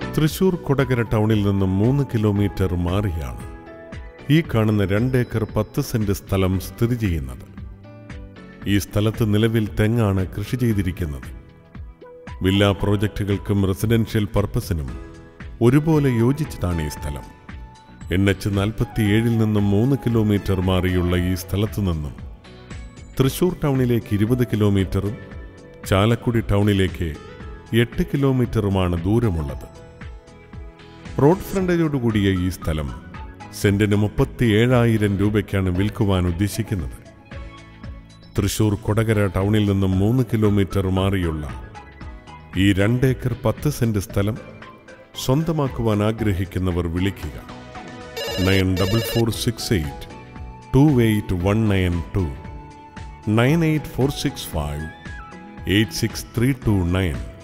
തൃശൂർ കൊടകര ടൗണിൽ നിന്നും മൂന്ന് കിലോമീറ്റർ മാറിയാണ് ഈ കാണുന്ന രണ്ടേക്കർ പത്ത് സെന്റ് സ്ഥലം സ്ഥിതി ചെയ്യുന്നത് ഈ സ്ഥലത്ത് നിലവിൽ തെങ്ങാണ് കൃഷി ചെയ്തിരിക്കുന്നത് വില്ലാ പ്രോജക്റ്റുകൾക്കും റെസിഡൻഷ്യൽ പർപ്പസിനും ഒരുപോലെ യോജിച്ചതാണ് ഈ സ്ഥലം എൻ എച്ച് നാൽപ്പത്തിയേഴിൽ നിന്നും മൂന്ന് കിലോമീറ്റർ മാറിയുള്ള ഈ സ്ഥലത്തു നിന്നും തൃശൂർ ടൗണിലേക്ക് ഇരുപത് കിലോമീറ്ററും ചാലക്കുടി ടൗണിലേക്ക് എട്ട് കിലോമീറ്ററുമാണ് ദൂരമുള്ളത് റോഡ് ഫ്രണ്ടേജോടുകൂടിയ ഈ സ്ഥലം സെന്റിന് മുപ്പത്തിയേഴായിരം രൂപയ്ക്കാണ് വിൽക്കുവാൻ ഉദ്ദേശിക്കുന്നത് തൃശൂർ കൊടകര ടൗണിൽ നിന്നും മൂന്ന് കിലോമീറ്റർ മാറിയുള്ള ഈ രണ്ടേക്കർ പത്ത് സെന്റ് സ്ഥലം സ്വന്തമാക്കുവാൻ ആഗ്രഹിക്കുന്നവർ വിളിക്കുക nine double four six eight two eight one nine two nine eight four six five eight six three two nine